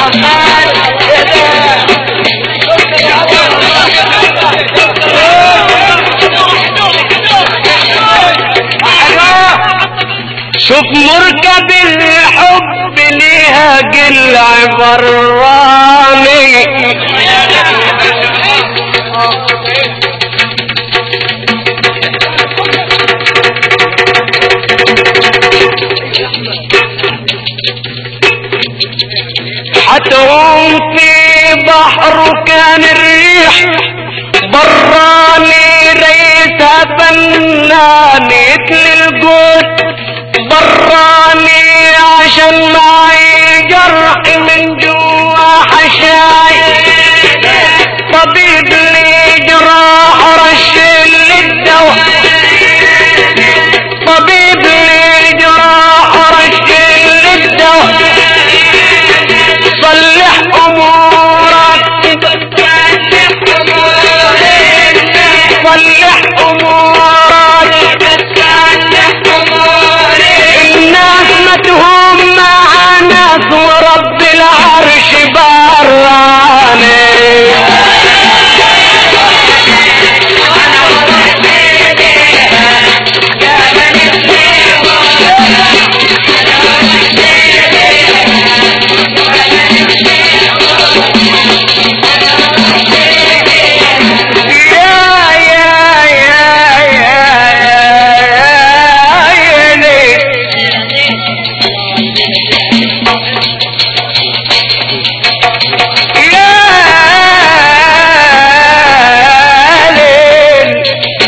شوف مركب الحب ليها قلع براني حتقوم في بحر كان الريح براني ريتها فنان يتل الجود براني عشان معي جرح من جوا حشاي طبيب لي جراح رش للدواء طبيب لي جراح رش للدواء صلح امورك صلح امورك الناس متهم مع ناس ورب العرش براني يا يا يا يا يا يا ليل يا ليل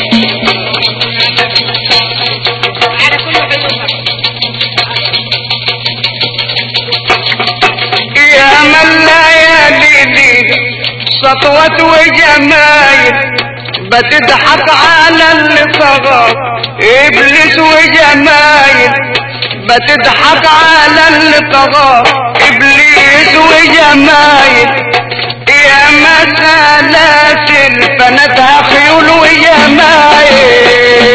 يا من ليالي دي سطوة وجمايل بتضحك على اللي طغى ابليس وجمايل بتضحك على اللي طغى ابليس وجمايل يا ما سلاسل فنتها خيول وجمايل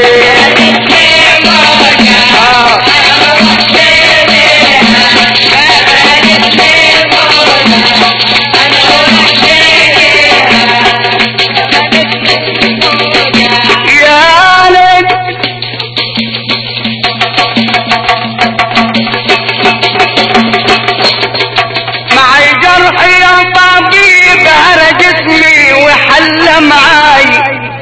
آه. يا ليل معي جرح يا طبيب على جسمي وحل معاي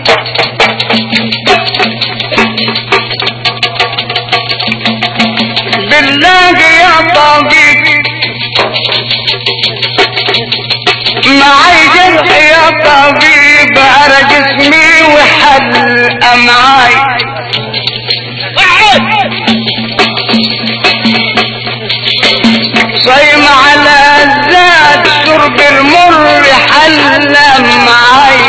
بالله يا طبيب معي جرح يا طبيب على جسمي وحل معاي صيم على الزاد شرب المر حل معاي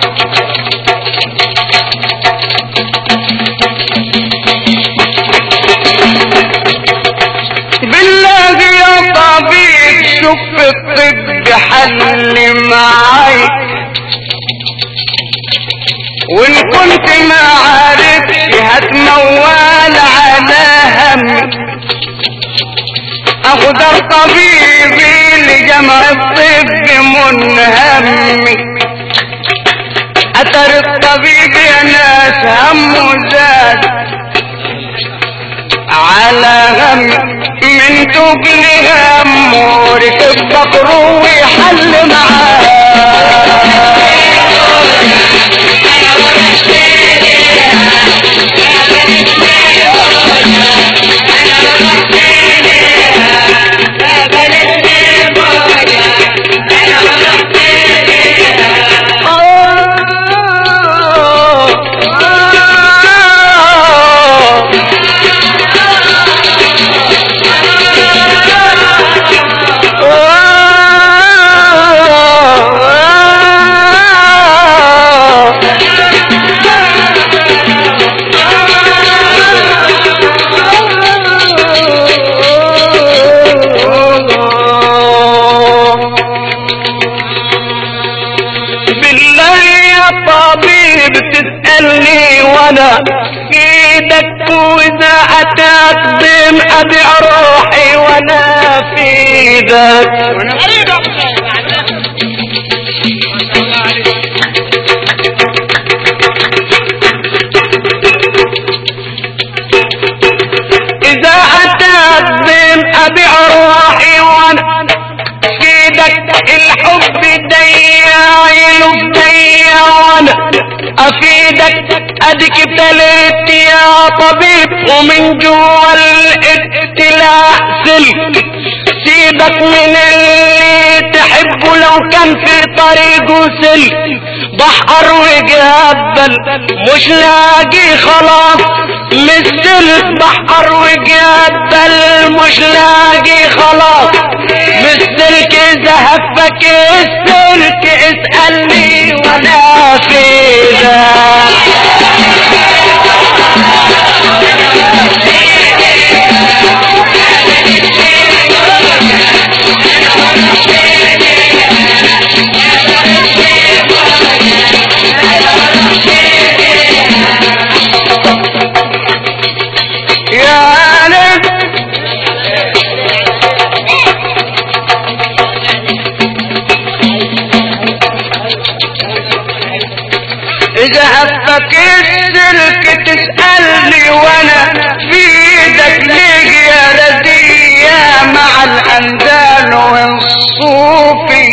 بالله يا طبيب شوف الطب حل معاي وان كنت ما عارفش هتموال على همي اقدر طبيبي لجمع الطب منهمي اثر الطبيب يا ناس همه زاد على هم من تقل همه ركب بكره ويحل معاه ايدك واذا اتاك بين ابيع روحي وانا في ايدك اذا اتاك بين ابيع روحي وانا في ايدك الحب ديايل بديا وانا افيدك اديك ابتليت يا طبيب ومن جوا الابتلاء سلك سيبك من اللي تحبه لو كان في طريقه سلك بحر وجبل مش لاقي خلاص مثل بحر وجبل مش لاقي خلاص مثلك اذا هفك السلك اسألني وانا في ذا يا ناس اذا هفك السلك تسألني وانا في ايدك ليه يا ردية مع الانزال والصوفي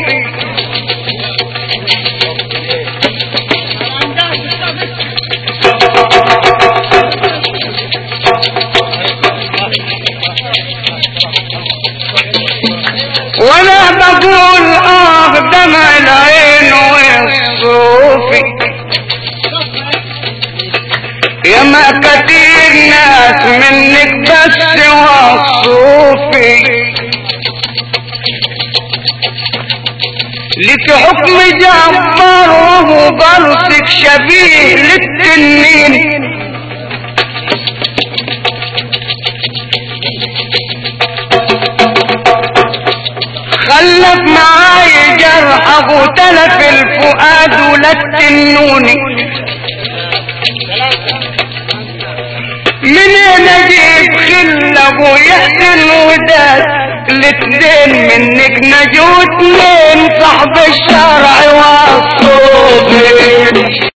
وانا بقول اه دمع العين والصوفي يا ما كتير ناس منك بس وصوفي لك حكم جبار وهو برسك شبيه للتنين خلف معاي جرح ابو تلف الفؤاد ولا التنوني منين اجيب خله ويحسن وداد الاتنين منك نجوا اتنين صاحب الشرع والصوفي